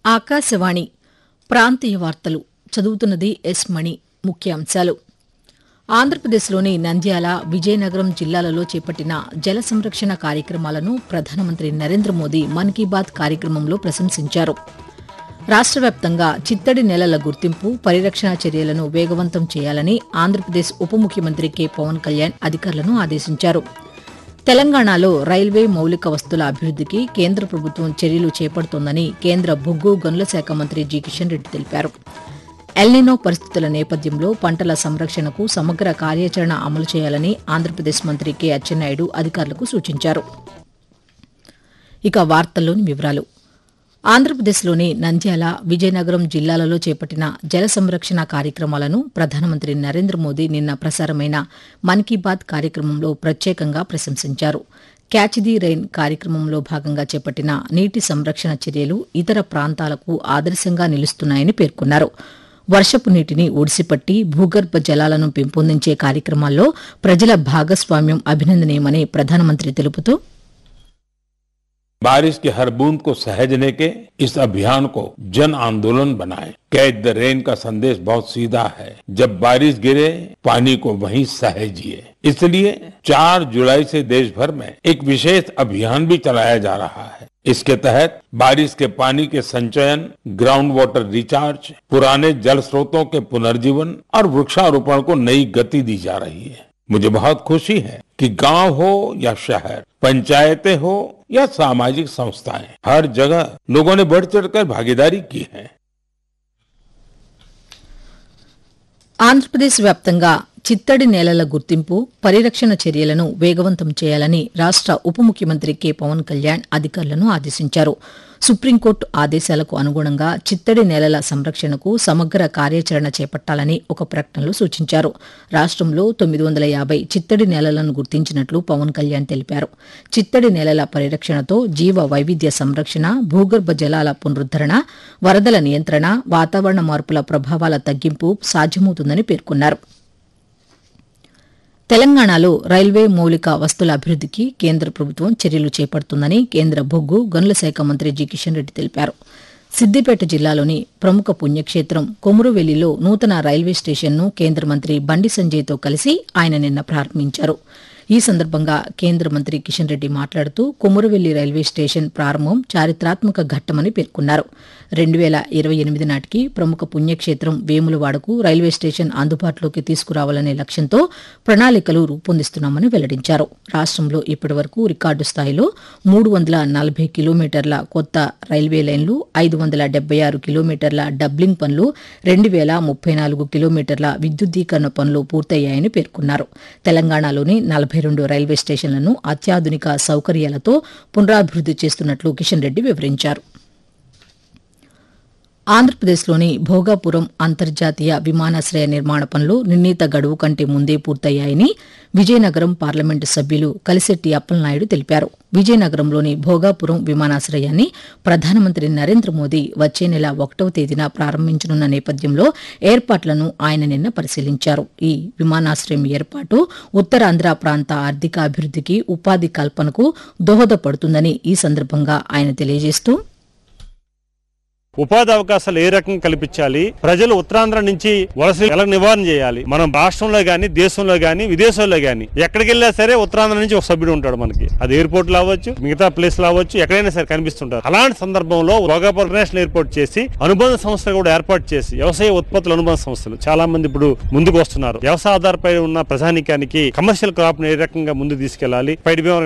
ఆకాశవాణి ప్రాంతీయ వార్తలు చదువుతున్నది ఎస్ మణి ముఖ్యాంశాలు ఆంధ్రప్రదేశ్లోని నంద్యాల విజయనగరం జిల్లాలలో చేపట్టిన జల సంరక్షణ కార్యక్రమాలను ప్రధానమంత్రి నరేంద్ర మోదీ మన్ కీ బాత్ కార్యక్రమంలో ప్రశంసించారు రాష్ట వ్యాప్తంగా చిత్తడి నేలల గుర్తింపు పరిరక్షణ చర్యలను వేగవంతం చేయాలని ఆంధ్రప్రదేశ్ ఉప ముఖ్యమంత్రి కె పవన్ కళ్యాణ్ అధికారులను ఆదేశించారు తెలంగాణలో రైల్వే మౌలిక వస్తుల అభివృద్దికి కేంద్ర ప్రభుత్వం చర్యలు చేపడుతోందని కేంద్ర బొగ్గు గనుల శాఖ మంత్రి జి కిషన్ రెడ్డి తెలిపారు ఎల్నినో పరిస్థితుల నేపథ్యంలో పంటల సంరక్షణకు సమగ్ర కార్యాచరణ అమలు చేయాలని ఆంధ్రప్రదేశ్ మంత్రి కె అచ్చెన్నాయుడు అధికారులకు సూచించారు ఇక వార్తల్లోని వివరాలు ఆంధ్రప్రదేశ్లోని నంద్యాల విజయనగరం జిల్లాలలో చేపట్టిన జల సంరక్షణ కార్యక్రమాలను ప్రధానమంత్రి నరేంద్ర మోదీ నిన్న ప్రసారమైన మన్ కీ బాత్ కార్యక్రమంలో ప్రత్యేకంగా ప్రశంసించారు క్యాచ్ ది రైన్ కార్యక్రమంలో భాగంగా చేపట్టిన నీటి సంరక్షణ చర్యలు ఇతర ప్రాంతాలకు ఆదర్శంగా నిలుస్తున్నాయని పేర్కొన్నారు వర్షపు నీటిని ఒడిసిపట్టి భూగర్భ జలాలను పెంపొందించే కార్యక్రమాల్లో ప్రజల భాగస్వామ్యం అభినందనీయమని ప్రధానమంత్రి తెలుపుతూ बारिश की हर बूंद को सहेजने के इस अभियान को जन आंदोलन बनाएं। कैच द रेन का संदेश बहुत सीधा है जब बारिश गिरे पानी को वहीं सहेजिए इसलिए 4 जुलाई से देश भर में एक विशेष अभियान भी चलाया जा रहा है इसके तहत बारिश के पानी के संचयन ग्राउंड वाटर रिचार्ज पुराने जल स्रोतों के पुनर्जीवन और वृक्षारोपण को नई गति दी जा रही है मुझे बहुत खुशी है कि गांव हो या शहर पंचायतें हो या सामाजिक संस्थाएं हर जगह लोगों ने बढ़ चढ़कर भागीदारी की है ఆంధ్రప్రదేశ్ వ్యాప్తంగా చిత్తడి నేలల గుర్తింపు పరిరక్షణ చర్యలను వేగవంతం చేయాలని రాష్ట ఉప ముఖ్యమంత్రి కె పవన్ కళ్యాణ్ అధికారులను ఆదేశించారు సుప్రీంకోర్టు ఆదేశాలకు అనుగుణంగా చిత్తడి నేలల సంరక్షణకు సమగ్ర కార్యాచరణ చేపట్టాలని ఒక ప్రకటనలో సూచించారు రాష్టంలో తొమ్మిది వందల యాభై చిత్తడి నేలలను గుర్తించినట్లు పవన్ కళ్యాణ్ తెలిపారు చిత్తడి నేలల పరిరక్షణతో జీవ వైవిధ్య సంరక్షణ భూగర్భ జలాల పునరుద్దరణ వరదల నియంత్రణ వాతావరణ మార్పుల ప్రభావాల తగ్గింపు సాధ్యమవుతుందని పేర్కొన్నారు తెలంగాణలో రైల్వే మౌలిక వస్తుల అభివృద్దికి కేంద్ర ప్రభుత్వం చర్యలు చేపడుతుందని కేంద్ర బొగ్గు గనుల శాఖ మంత్రి జి కిషన్ రెడ్డి తెలిపారు సిద్దిపేట జిల్లాలోని ప్రముఖ పుణ్యక్షేత్రం కొమురువెల్లిలో నూతన రైల్వే స్టేషన్ను కేంద్ర మంత్రి బండి సంజయ్తో కలిసి ఆయన నిన్న ప్రారంభించారు ఈ సందర్భంగా కేంద్ర మంత్రి కిషన్ రెడ్డి మాట్లాడుతూ కొమురువెల్లి రైల్వే స్టేషన్ ప్రారంభం చారిత్రాత్మక ఘట్టమని పేర్కొన్నారు రెండు వేల ఇరవై ఎనిమిది నాటికి ప్రముఖ పుణ్యక్షేత్రం వేములవాడకు రైల్వే స్టేషన్ అందుబాటులోకి తీసుకురావాలనే లక్ష్యంతో ప్రణాళికలు రూపొందిస్తున్నామని వెల్లడించారు రాష్టంలో ఇప్పటివరకు రికార్డు స్థాయిలో మూడు వందల నలభై కిలోమీటర్ల కొత్త రైల్వే లైన్లు ఐదు వందల డెబ్బై ఆరు కిలోమీటర్ల డబ్లింగ్ పనులు రెండు వేల ముప్పై నాలుగు కిలోమీటర్ల విద్యుద్దీకరణ పనులు పూర్తయ్యాయని పేర్కొన్నారు తెలంగాణలోని నలభై రెండు రైల్వే స్టేషన్లను అత్యాధునిక సౌకర్యాలతో పునరాభివృద్ది చేస్తున్నట్లు కిషన్ రెడ్డి వివరించారు ఆంధ్రప్రదేశ్లోని భోగాపురం అంతర్జాతీయ విమానాశ్రయ నిర్మాణ పనులు నిర్ణీత గడువు కంటే ముందే పూర్తయ్యాయని విజయనగరం పార్లమెంటు సభ్యులు కలిశెట్టి అప్పలనాయుడు తెలిపారు విజయనగరంలోని భోగాపురం విమానాశ్రయాన్ని ప్రధానమంత్రి నరేంద్ర మోదీ వచ్చే నెల ఒకటవ తేదీన ప్రారంభించనున్న నేపథ్యంలో ఏర్పాట్లను ఆయన నిన్న పరిశీలించారు ఈ విమానాశ్రయం ఏర్పాటు ఉత్తరాంధ్ర ప్రాంత ఆర్థికాభివృద్దికి ఉపాధి కల్పనకు దోహదపడుతుందని ఈ సందర్భంగా ఆయన తెలియజేస్తూ ఉపాధి అవకాశాలు ఏ రకంగా కల్పించాలి ప్రజలు ఉత్తరాంధ్ర నుంచి వలస ఎలా నివారణ చేయాలి మనం రాష్ట్రంలో గాని దేశంలో గాని విదేశాల్లో గాని ఎక్కడికి వెళ్ళినా సరే ఉత్తరాంధ్ర నుంచి ఒక సభ్యుడు ఉంటాడు మనకి అది ఎయిర్పోర్ట్ లో అవ్వచ్చు మిగతా ప్లేస్ లో అవ్వచ్చు ఎక్కడైనా సరే కనిపిస్తుంటారు అలాంటి సందర్భంలో భోగాపురం ఇంటర్నేషనల్ ఎయిర్పోర్ట్ చేసి అనుబంధ సంస్థలు కూడా ఏర్పాటు చేసి వ్యవసాయ ఉత్పత్తుల అనుబంధ సంస్థలు చాలా మంది ఇప్పుడు ముందుకు వస్తున్నారు వ్యవసాయ ఆధారపై ఉన్న ప్రజానికానికి కమర్షియల్ క్రాప్ ఏ రకంగా ముందు తీసుకెళ్లాలి పైడి